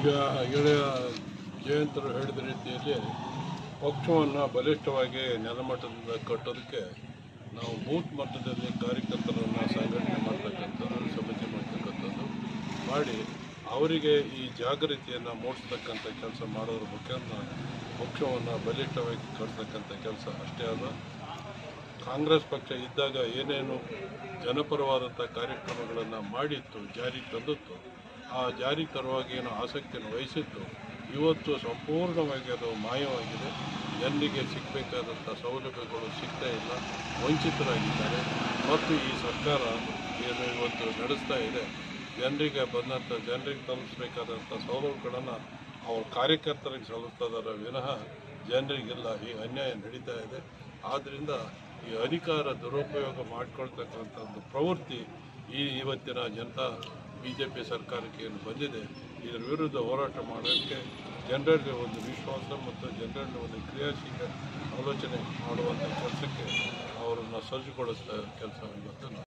ಗೆಳೆಯ ಜಯಂತರು ಹೇಳಿದ ರೀತಿಯಲ್ಲಿ ಪಕ್ಷವನ್ನು ಬಲಿಷ್ಠವಾಗಿ ನೆಲಮಟ್ಟದಿಂದ ಕಟ್ಟೋದಕ್ಕೆ ನಾವು ಬೂತ್ ಮಟ್ಟದಲ್ಲಿ ಕಾರ್ಯಕರ್ತರನ್ನು ಸಂಘಟನೆ ಮಾಡ್ತಕ್ಕಂಥದ್ದು ಸಮಿತಿ ಮಾಡ್ತಕ್ಕಂಥದ್ದು ಮಾಡಿ ಅವರಿಗೆ ಈ ಜಾಗೃತಿಯನ್ನು ಮೂಡಿಸ್ತಕ್ಕಂಥ ಕೆಲಸ ಮಾಡೋದ್ರ ಮುಖೇನ ಪಕ್ಷವನ್ನು ಬಲಿಷ್ಠವಾಗಿ ಕಟ್ತಕ್ಕಂಥ ಕೆಲಸ ಅಷ್ಟೇ ಅಲ್ಲ ಕಾಂಗ್ರೆಸ್ ಪಕ್ಷ ಇದ್ದಾಗ ಏನೇನು ಜನಪರವಾದಂಥ ಕಾರ್ಯಕ್ರಮಗಳನ್ನು ಮಾಡಿತ್ತು ಜಾರಿಗೆ ತಂದಿತ್ತು ಆ ಜಾರಿಗೆ ತರುವಾಗ ಏನು ಆಸಕ್ತಿಯನ್ನು ವಹಿಸಿತ್ತು ಇವತ್ತು ಸಂಪೂರ್ಣವಾಗಿ ಅದು ಮಾಯವಾಗಿದೆ ಜನರಿಗೆ ಸಿಗಬೇಕಾದಂಥ ಸೌಲಭ್ಯಗಳು ಸಿಗ್ತಾ ಇಲ್ಲ ವಂಚಿತರಾಗಿದ್ದಾರೆ ಮತ್ತು ಈ ಸರ್ಕಾರ ಏನು ಇವತ್ತು ನಡೆಸ್ತಾ ಇದೆ ಜನರಿಗೆ ಬಂದಂಥ ಜನರಿಗೆ ತಲುಪಿಸಬೇಕಾದಂಥ ಸೌಲಭ್ಯಗಳನ್ನು ಅವ್ರ ಕಾರ್ಯಕರ್ತರಿಗೆ ಸಲ್ಲಿಸ್ತದರ ವಿನಃ ಜನರಿಗೆಲ್ಲ ಈ ಅನ್ಯಾಯ ನಡೀತಾ ಇದೆ ಆದ್ದರಿಂದ ಈ ಅಧಿಕಾರ ದುರುಪಯೋಗ ಮಾಡಿಕೊಳ್ತಕ್ಕಂಥ ಒಂದು ಪ್ರವೃತ್ತಿ ಈ ಇವತ್ತಿನ ಜನತಾ ಬಿ ಜೆ ಪಿ ಸರ್ಕಾರಕ್ಕೆ ಏನು ಬಂದಿದೆ ಇದರ ವಿರುದ್ಧ ಹೋರಾಟ ಮಾಡೋಕ್ಕೆ ಜನರಲ್ಲಿ ಒಂದು ವಿಶ್ವಾಸ ಮತ್ತು ಜನರಲ್ಲಿ ಒಂದು ಕ್ರಿಯಾಶೀಲ ಆಲೋಚನೆ ಮಾಡುವಂಥ ಕೆಲಸಕ್ಕೆ ಅವರನ್ನು ಸಜ್ಜುಗೊಳಿಸಿದ ಕೆಲಸ ಇವತ್ತು ನಾವು